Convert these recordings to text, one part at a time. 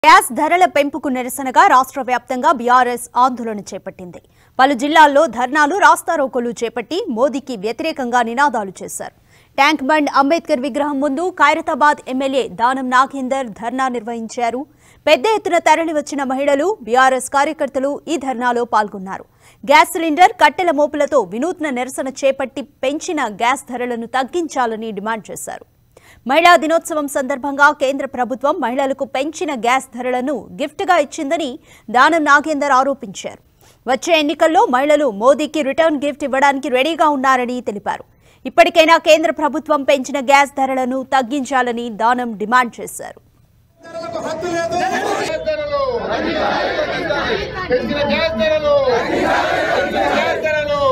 gas ధరల పెంపుకు నిరసనగా రాష్ట్ర వ్యాప్తంగా బీఆర్ఎస్ ఆందోళన చేపట్టింది పలు జిల్లాల్లో ధర్నాలు రాస్తారోకోలు చేపట్టి మోదీకి వ్యతిరేకంగా నినాదాలు చేశారు ట్యాంక్ బండ్ అంబేద్కర్ విగ్రహం ముందు ఖైరతాబాద్ ఎమ్మెల్యే దానం నాగేందర్ ధర్నా నిర్వహించారు పెద్ద ఎత్తున తరలి వచ్చిన మహిళలు బీఆర్ఎస్ కార్యకర్తలు ఈ ధర్నాలో పాల్గొన్నారు గ్యాస్ సిలిండర్ కట్టెల మోపులతో వినూత్న నిరసన చేపట్టి పెంచిన గ్యాస్ ధరలను తగ్గించాలని డిమాండ్ చేశారు మహిళా దినోత్సవం సందర్భంగా కేంద్ర ప్రభుత్వం మహిళలకు పెంచిన గ్యాస్ ధరలను గిఫ్ట్గా ఇచ్చిందని దానం నాగేందర్ ఆరోపించారు వచ్చే ఎన్నికల్లో మహిళలు మోదీకి రిటర్న్ గిఫ్ట్ ఇవ్వడానికి రెడీగా ఉన్నారని తెలిపారు ఇప్పటికైనా కేంద్ర ప్రభుత్వం పెంచిన గ్యాస్ ధరలను తగ్గించాలని దానం డిమాండ్ చేశారు ధరలకు హద్దు లేదు గ్యాస్ ధరలు పెంచిన గ్యాస్ ధరలు పెంచిన గ్యాస్ ధరలు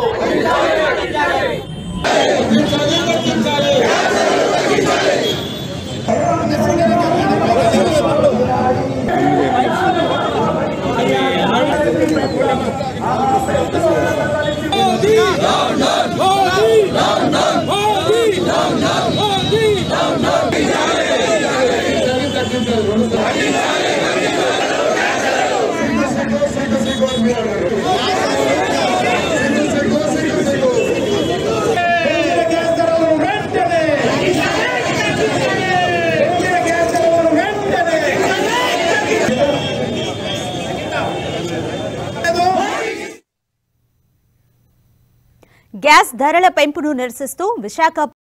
పెంచిన గ్యాస్ ధరలను వెంటనే పెంచిన గ్యాస్ ధరలను వెంటనే గ్యాస్ ధరల పెంపును నిరసిస్తూ విశాఖ